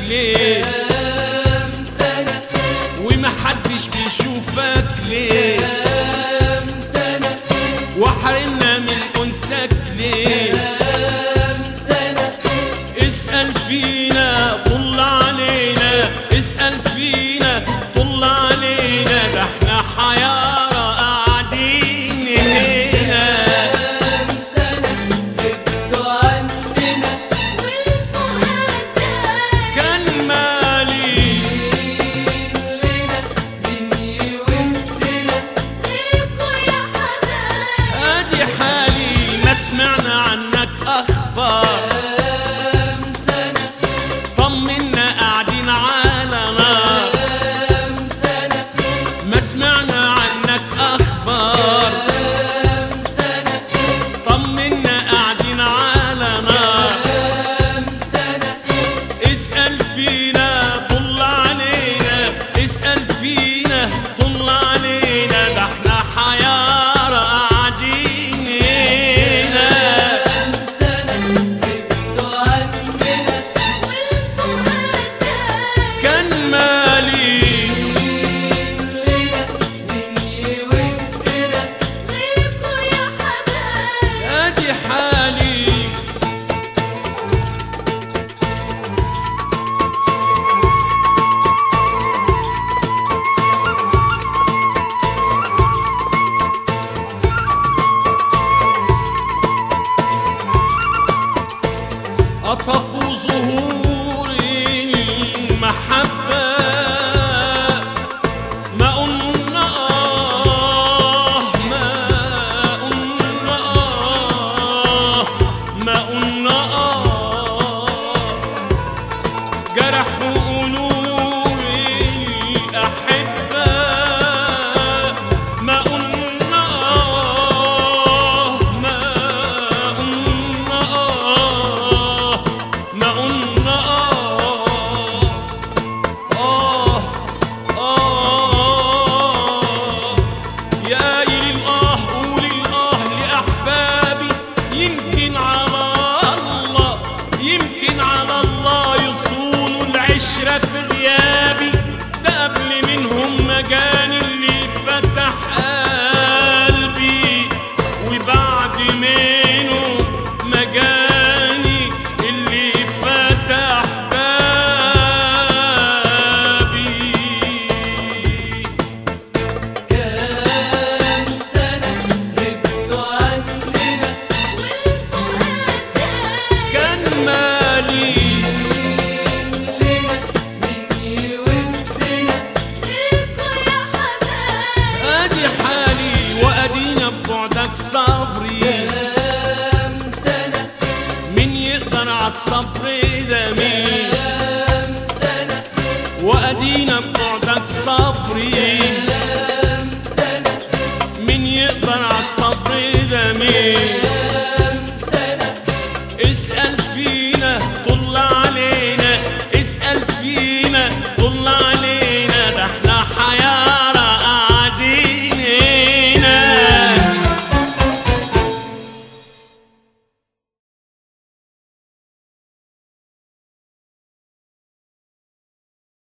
ليه كام سنة ومحدش بيشوفك ليه كام سنة وحرمنا من انسك ليه كام سنة اسأل فينا طل علينا اسأل فينا طل علينا ده احنا حيارى قاعدين هنا كام سنة غبتوا عننا كان مالي لنا مني وانتنا ادي حالي ما سمعنا عنك اخبار كام سنة طمنا قاعدين على نار كام سنة ما سمعنا عنك اخبار كام سنة طمنا قاعدين على نار كام سنة اسأل فينا طل علينا اسأل فينا طل علينا ده احنا حيارى قاعدين هنا كام سنة غبتوا عننا كان مالي لنا مني وانتنا ادي حالي أطف ظهور المحبة ما قلنا آه ما قلنا آه ما قلنا آه جرحوا قلوب الأحبة ما قلنا آه ما قلنا آه ما قلنا آه آه آه يا إلي الآه قول الآه لأحبابي يمكن على الله يمكن على الله يصونوا العشرة في غيابي ده قبل منهم مجاني اللي فتح قلبي وبعد منه مجاني اللي فتح بابي كام سنة غبتوا عننا كان مالي لنا مني وانتنا ادي حالي وادينا ببعدك صبري كام سنة مين يقدر عالصبر ده مين كام سنة وادينا ببعدك صبري